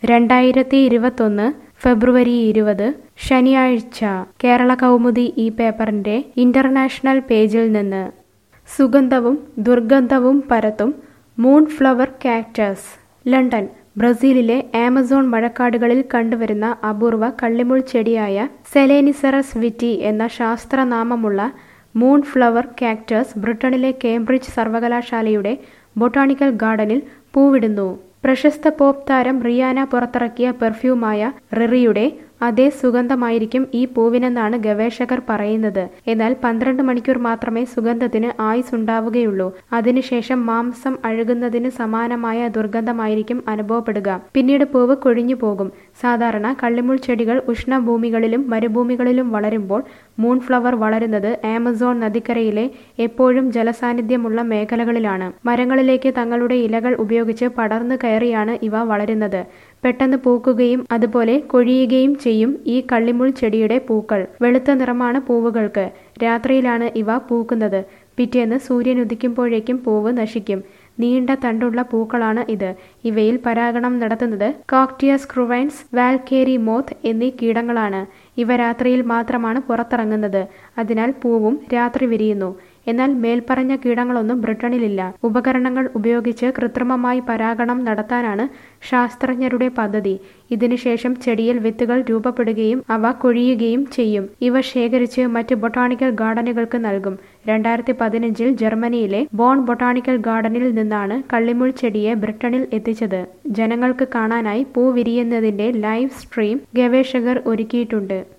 രണ്ടായിരത്തി ഇരുപത്തൊന്ന് ഫെബ്രുവരി ഇരുപത് ശനിയാഴ്ച കേരള കൗമുദി ഈ പേപ്പറിന്റെ ഇന്റർനാഷണൽ പേജിൽ നിന്ന് സുഗന്ധവും ദുർഗന്ധവും പരത്തും മൂൺ ഫ്ലവർ കാക്ടസ് ലണ്ടൻ ബ്രസീലിലെ ആമസോൺ മഴക്കാടുകളിൽ കണ്ടുവരുന്ന അപൂർവ കള്ളിമുൾ ചെടിയായ സെലേനിസറസ് വിറ്റി എന്ന ശാസ്ത്രനാമമുള്ള മൂൺ ഫ്ലവർ കാക്ടസ് ബ്രിട്ടനിലെ കേംബ്രിഡ്ജ് സർവകലാശാലയുടെ ബൊട്ടാണിക്കൽ ഗാർഡനിൽ പൂവിടുന്നു പ്രശസ്ത പോപ്പ് താരം റിയാന പുറത്തിറക്കിയ പെർഫ്യൂമായ റിറിയുടെ അതേ സുഗന്ധമായിരിക്കും ഈ പൂവിനെന്നാണ് ഗവേഷകർ പറയുന്നത് എന്നാൽ പന്ത്രണ്ട് മണിക്കൂർ മാത്രമേ സുഗന്ധത്തിന് ആയുസ് ഉണ്ടാവുകയുള്ളൂ അതിനുശേഷം മാംസം അഴുകുന്നതിന് സമാനമായ ദുർഗന്ധമായിരിക്കും അനുഭവപ്പെടുക പിന്നീട് പൂവ് കൊഴിഞ്ഞു പോകും സാധാരണ കള്ളിമുൾ ചെടികൾ ഉഷ്ണഭൂമികളിലും മരുഭൂമികളിലും വളരുമ്പോൾ മൂൺ ഫ്ലവർ വളരുന്നത് ആമസോൺ നദിക്കരയിലെ എപ്പോഴും ജലസാന്നിധ്യമുള്ള മേഖലകളിലാണ് മരങ്ങളിലേക്ക് തങ്ങളുടെ ഇലകൾ ഉപയോഗിച്ച് പടർന്നു കയറിയാണ് ഇവ വളരുന്നത് പെട്ടെന്ന് പൂക്കുകയും അതുപോലെ കൊഴിയുകയും ചെയ്യും ഈ കള്ളിമുൾ ചെടിയുടെ പൂക്കൾ വെളുത്ത നിറമാണ് പൂവുകൾക്ക് രാത്രിയിലാണ് ഇവ പൂക്കുന്നത് പിറ്റേന്ന് സൂര്യൻ ഉദിക്കുമ്പോഴേക്കും പൂവ് നശിക്കും നീണ്ട തണ്ടുള്ള പൂക്കളാണ് ഇത് ഇവയിൽ പരാഗണം നടത്തുന്നത് കോക്ടിയസ് ക്രുവൈൻസ് വാൽക്കേരി മോത്ത് എന്നീ കീടങ്ങളാണ് ഇവ രാത്രിയിൽ മാത്രമാണ് പുറത്തിറങ്ങുന്നത് അതിനാൽ പൂവും രാത്രി വിരിയുന്നു എന്നാൽ മേൽപ്പറഞ്ഞ കീടങ്ങളൊന്നും ബ്രിട്ടനിലില്ല ഉപകരണങ്ങൾ ഉപയോഗിച്ച് കൃത്രിമമായി പരാഗണം നടത്താനാണ് ശാസ്ത്രജ്ഞരുടെ പദ്ധതി ഇതിനുശേഷം ചെടിയിൽ വിത്തുകൾ രൂപപ്പെടുകയും അവ കൊഴിയുകയും ചെയ്യും ഇവ ശേഖരിച്ച് മറ്റ് ബൊട്ടാണിക്കൽ ഗാർഡനുകൾക്ക് നൽകും രണ്ടായിരത്തി പതിനഞ്ചിൽ ജർമ്മനിയിലെ ബോൺ ബൊട്ടാണിക്കൽ ഗാർഡനിൽ നിന്നാണ് കള്ളിമുൾ ചെടിയെ ബ്രിട്ടനിൽ എത്തിച്ചത് ജനങ്ങൾക്ക് കാണാനായി പൂ വിരിയുന്നതിന്റെ ലൈവ് സ്ട്രീം ഗവേഷകർ ഒരുക്കിയിട്ടുണ്ട്